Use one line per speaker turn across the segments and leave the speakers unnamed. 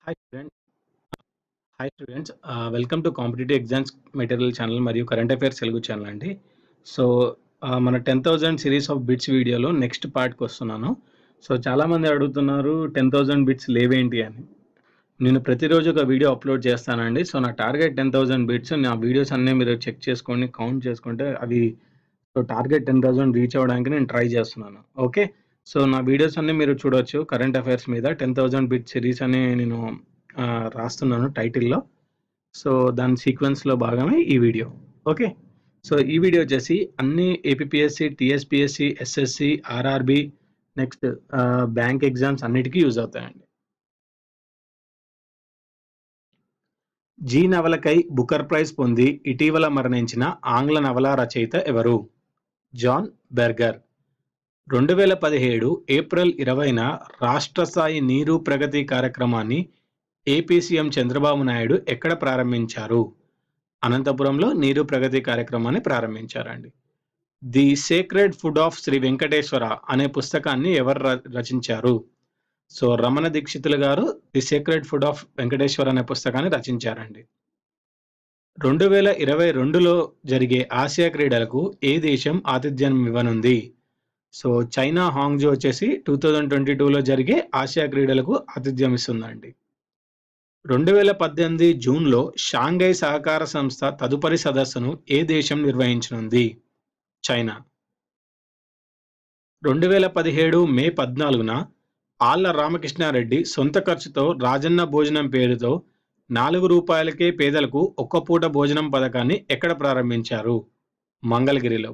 hi student hi students welcome to competitive exams material channel మరియు current affairs Telugu channel అండి so మన ten thousand series of bits వీడియోలో next పార్ట్కి వస్తున్నాను so చాలామంది అడుగుతున్నారు టెన్ థౌజండ్ బిట్స్ లేవేంటి అని నేను ప్రతిరోజు ఒక వీడియో అప్లోడ్ చేస్తానండి సో నా టార్గెట్ టెన్ థౌజండ్ బిట్స్ నా వీడియోస్ అన్నీ మీరు చెక్ చేసుకోండి కౌంట్ చేసుకుంటే అవి so target ten thousand reach అవ్వడానికి నేను ట్రై చేస్తున్నాను ఓకే సో నా వీడియోస్ అన్ని మీరు చూడొచ్చు కరెంట్ అఫైర్స్ మీద టెన్ థౌజండ్ బిట్ సిరీస్ అని నేను ఆ, రాస్తున్నాను టైటిల్లో సో దాని సీక్వెన్స్లో భాగమే ఈ వీడియో ఓకే సో ఈ వీడియో వచ్చేసి అన్ని APSC TSPSC SSC RRB next bank exams అన్నిటికీ యూజ్ అవుతాయండి జీ నవలకై బుకర్ ప్రైజ్ పొంది ఇటీవల మరణించిన ఆంగ్ల నవల రచయిత ఎవరు జాన్ బెర్గర్ రెండు వేల పదిహేడు ఏప్రిల్ ఇరవైన రాష్ట్ర స్థాయి నీరు ప్రగతి కార్యక్రమాన్ని ఏపీ సీఎం చంద్రబాబు నాయుడు ఎక్కడ ప్రారంభించారు అనంతపురంలో నీరు ప్రగతి కార్యక్రమాన్ని ప్రారంభించారండి the sacred food of Shri Venkateswara అనే పుస్తకాన్ని ఎవరు ర- రచించారు so Ramana Dikshitulu garu the sacred food of Venkateswara అనే పుస్తకాన్ని రచించారండి రెండు వేల ఇరవై రెండులో జరిగే ఆసియా క్రీడలకు ఏ దేశం ఆతిథ్యం ఇవ్వనుంది సో చైనా హాంగ్జో వచ్చేసి టూ థౌజండ్ ట్వంటీ టూలో జరిగే ఆసియా క్రీడలకు ఆతిథ్యం ఇస్తుందండి రెండు వేల పద్దెనిమిది జూన్లో షాంఘై సహకార సంస్థ తదుపరి సదస్సును ఏ దేశం నిర్వహించనుంది చైనా రెండు వేల పదిహేడు మే పద్నాలుగున ఆళ్ల రామకృష్ణారెడ్డి సొంత ఖర్చుతో రాజన్న భోజనం పేరుతో నాలుగు రూపాయలకే పేదలకు ఒక్క పూట భోజనం పథకాన్ని ఎక్కడ ప్రారంభించారు మంగళగిరిలో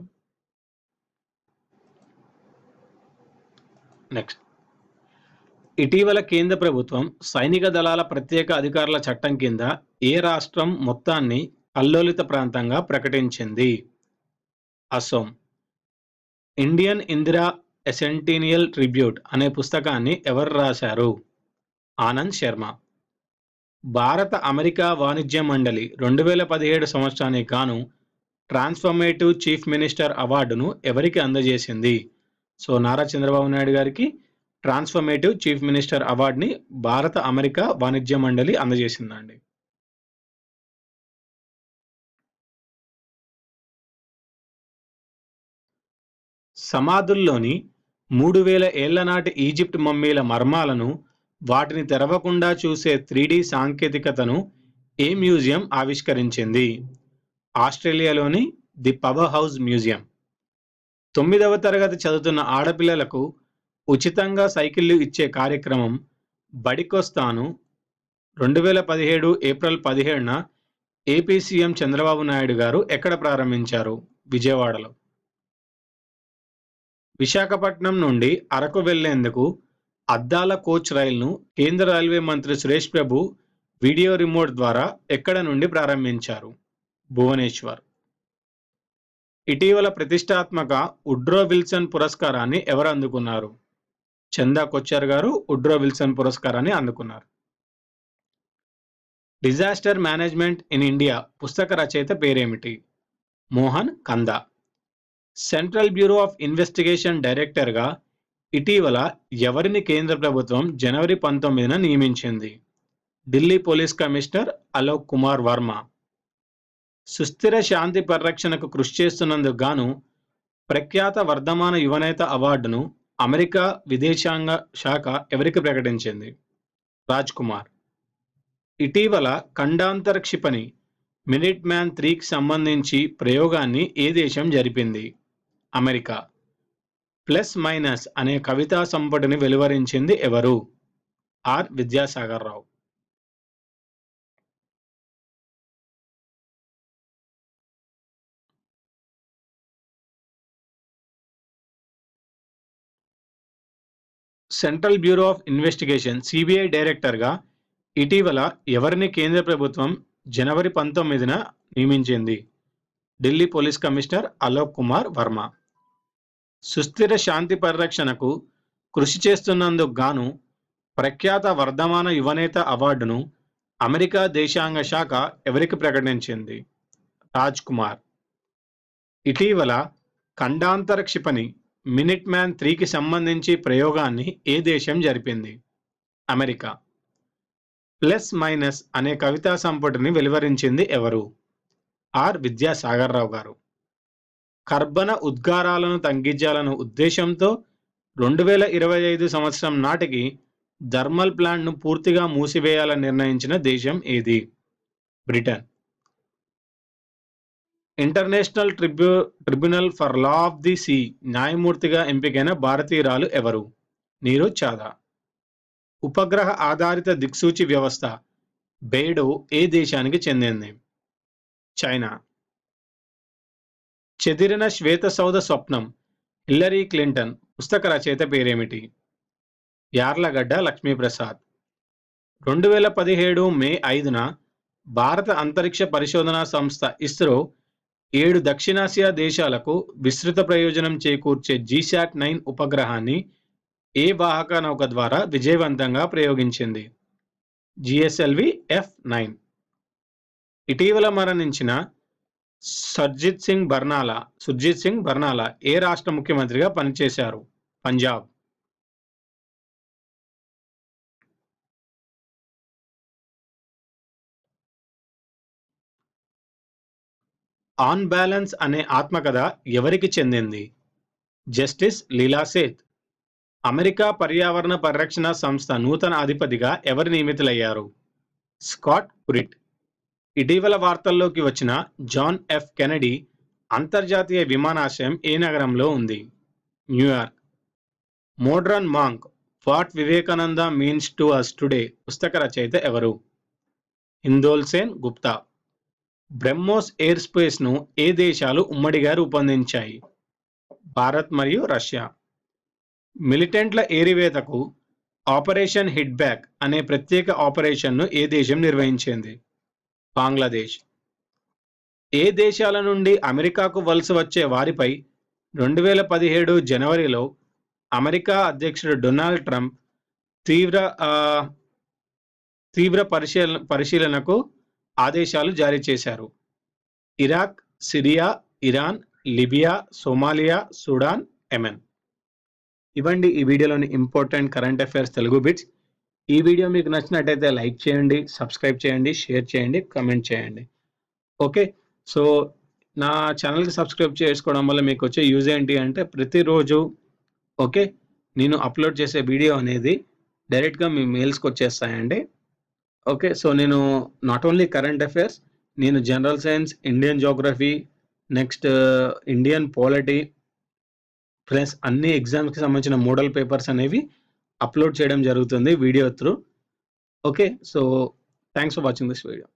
నెక్స్ట్ ఇటీవల కేంద్ర ప్రభుత్వం సైనిక దళాల ప్రత్యేక అధికారుల చట్టం కింద ఏ రాష్ట్రం మొత్తాన్ని కల్లోలిత ప్రాంతంగా ప్రకటించింది Assam Indian Indira a centennial tribute అనే పుస్తకాన్ని ఎవరు రాశారు ఆనంద్ శర్మ భారత అమెరికా వాణిజ్య మండలి రెండు వేల పదిహేడు సంవత్సరానికి గాను ట్రాన్స్ఫర్మేటివ్ చీఫ్ మినిస్టర్ అవార్డును ఎవరికి అందజేసింది so Nara Chandrababu Naidu garu transformative chief minister అవార్డుని భారత అమెరికా వాణిజ్య మండలి అందజేసిందండి సమాధుల్లోని మూడు వేల ఏళ్ల నాటి ఈజిప్ట్ మమ్మీల మర్మాలను వాటిని తెరవకుండా చూసే త్రీడీ సాంకేతికతను ఏ మ్యూజియం ఆవిష్కరించింది ఆస్ట్రేలియాలోని ది పవర్ హౌస్ మ్యూజియం తొమ్మిదవ తరగతి చదువుతున్న ఆడపిల్లలకు ఉచితంగా సైకిళ్లు ఇచ్చే కార్యక్రమం బడికొస్తాను రెండు వేల పదిహేడు ఏప్రిల్ పదిహేడున ఏపీ సీఎం చంద్రబాబు నాయుడు గారు ఎక్కడ ప్రారంభించారు విజయవాడలో విశాఖపట్నం నుండి అరకు వెళ్లేందుకు అద్దాల కోచ్ రైలును కేంద్ర రైల్వే మంత్రి సురేష్ ప్రభు వీడియో రిమోట్ ద్వారా ఎక్కడ నుండి ప్రారంభించారు భువనేశ్వర్ ఇటీవల ప్రతిష్టాత్మక ఉడ్రో విల్సన్ పురస్కారాన్ని ఎవరు అందుకున్నారు చందా కొచ్చర్ గారు ఉడ్రో విల్సన్ పురస్కారాన్ని అందుకున్నారు డిజాస్టర్ మేనేజ్మెంట్ ఇన్ ఇండియా పుస్తక రచయిత పేరేమిటి Mohan Kanda central bureau of investigation డైరెక్టర్గా ఇటీవల ఎవరిని కేంద్ర ప్రభుత్వం జనవరి పంతొమ్మిదిన నియమించింది ఢిల్లీ పోలీస్ కమిషనర్ అలోక్ కుమార్ వర్మ సుస్థిర శాంతి పరిరక్షణకు కృషి చేస్తున్నందుకు గాను ప్రఖ్యాత వర్ధమాన యువనేత అవార్డును అమెరికా విదేశాంగ శాఖ ఎవరికి ప్రకటించింది రాజ్ కుమార్ ఇటీవల ఖండాంతర క్షిపణి మినిట్ మ్యాన్ త్రీకి సంబంధించి ప్రయోగాన్ని ఏ దేశం జరిపింది అమెరికా ప్లస్ మైనస్ అనే కవితా సంపుటిని వెలువరించింది ఎవరు R Vidyasagar Rao central bureau of investigation CBI డైరెక్టర్గా ఇటీవల ఎవరిని కేంద్ర ప్రభుత్వం జనవరి పంతొమ్మిదిన నియమించింది ఢిల్లీ పోలీస్ కమిషనర్ అలోక్ కుమార్ వర్మ సుస్థిర శాంతి పరిరక్షణకు కృషి చేస్తున్నందుకు గాను ప్రఖ్యాత వర్ధమాన యువనేత అవార్డును అమెరికా దేశాంగ శాఖ ఎవరికి ప్రకటించింది రాజ్ కుమార్ ఇటీవల ఖండాంతర క్షిపణి మినిట్ మ్యాన్ త్రీకి సంబంధించి ప్రయోగాన్ని ఏ దేశం జరిపింది అమెరికా ప్లస్ మైనస్ అనే కవితా సంపుటిని వెలువరించింది ఎవరు ఆర్ విద్యాసాగర్ రావు గారు కర్బన ఉద్గారాలను తగ్గించాలన్న ఉద్దేశంతో రెండు వేల ఇరవై ఐదు సంవత్సరం నాటికి థర్మల్ ప్లాంట్ను పూర్తిగా మూసివేయాలని నిర్ణయించిన దేశం ఏది బ్రిటన్ ఇంటర్నేషనల్ ట్రిబ్యూ tribunal for law of the sea న్యాయమూర్తిగా ఎంపికైన భారతీయురాలు ఎవరు నీరు చాదా ఉపగ్రహ ఆధారిత దిక్సూచి వ్యవస్థ బేడో ఏ దేశానికి చెందింది చైనా చెదిరిన శ్వేత సౌధ స్వప్నం హిల్లరీ క్లింటన్ పుస్తక రచయిత పేరేమిటి యార్లగడ్డ లక్ష్మీప్రసాద్ రెండు వేల పదిహేడు మే ఐదున భారత అంతరిక్ష పరిశోధనా సంస్థ ఇస్రో ఏడు దక్షిణాసియా దేశాలకు విస్తృత ప్రయోజనం చేకూర్చే జీశాట్ నైన్ ఉపగ్రహాన్ని ఏ వాహక నౌక ద్వారా విజయవంతంగా ప్రయోగించింది జిఎస్ఎల్వి ఎఫ్ నైన్ ఇటీవల మరణించిన సర్జిత్ సింగ్ బర్నాలా సుర్జిత్ సింగ్ బర్నాలా ఏ రాష్ట్ర ముఖ్యమంత్రిగా పనిచేశారు పంజాబ్ ఆన్ బ్యాలెన్స్ అనే ఆత్మకథ ఎవరికి చెందింది జస్టిస్ లీలా సేత్ అమెరికా పర్యావరణ పరిరక్షణ సంస్థ నూతన అధిపతిగా ఎవరు నియమితులయ్యారు స్కాట్ కురిట్ ఇటీవల వార్తల్లోకి వచ్చిన జాన్ ఎఫ్ కెనడీ అంతర్జాతీయ విమానాశ్రయం ఏ నగరంలో ఉంది New York modern monk what Vivekananda means to us today పుస్తక రచయిత ఎవరు హిందోల్ సేన్ గుప్తా బ్రహ్మోస్ ఎయిర్ స్పేస్ ను ఏ దేశాలు ఉమ్మడిగా రూపొందించాయి భారత్ మరియు రష్యా మిలిటెంట్ల ఏరివేతకు ఆపరేషన్ హిట్ బ్యాక్ అనే ప్రత్యేక ఆపరేషన్ను ఏ దేశం నిర్వహించింది బంగ్లాదేశ్ ఏ దేశాల నుండి అమెరికాకు వలస వచ్చే వారిపై రెండు వేల పదిహేడు జనవరిలో అమెరికా అధ్యక్షుడు డొనాల్డ్ ట్రంప్ తీవ్ర ఆ, తీవ్ర పరిశీలన పరిశీలనకు ఆదేశాలు జారీ చేశారు Iraq Syria Iran Libya Somalia Sudan Yemen ఇవ్వండి ఈ వీడియోలోని important current affairs Telugu bits ఈ వీడియో మీకు నచ్చినట్టయితే లైక్ చేయండి సబ్స్క్రైబ్ చేయండి షేర్ చేయండి కమెంట్ చేయండి ఓకే సో నా ఛానల్కి సబ్స్క్రైబ్ చేసుకోవడం వల్ల మీకు వచ్చే యూజ్ ఏంటి అంటే ప్రతిరోజు ఓకే నేను అప్లోడ్ చేసే వీడియో అనేది డైరెక్ట్గా మీ మెయిల్స్కి వచ్చేస్తాయండి ఓకే సో నేను నాట్ ఓన్లీ కరెంట్ అఫైర్స్ నేను general science Indian geography next Indian polity plus అన్ని ఎగ్జామ్స్కి సంబంధించిన మోడల్ పేపర్స్ అనేవి అప్లోడ్ చేయడం జరుగుతుంది video through okay so thanks for watching this video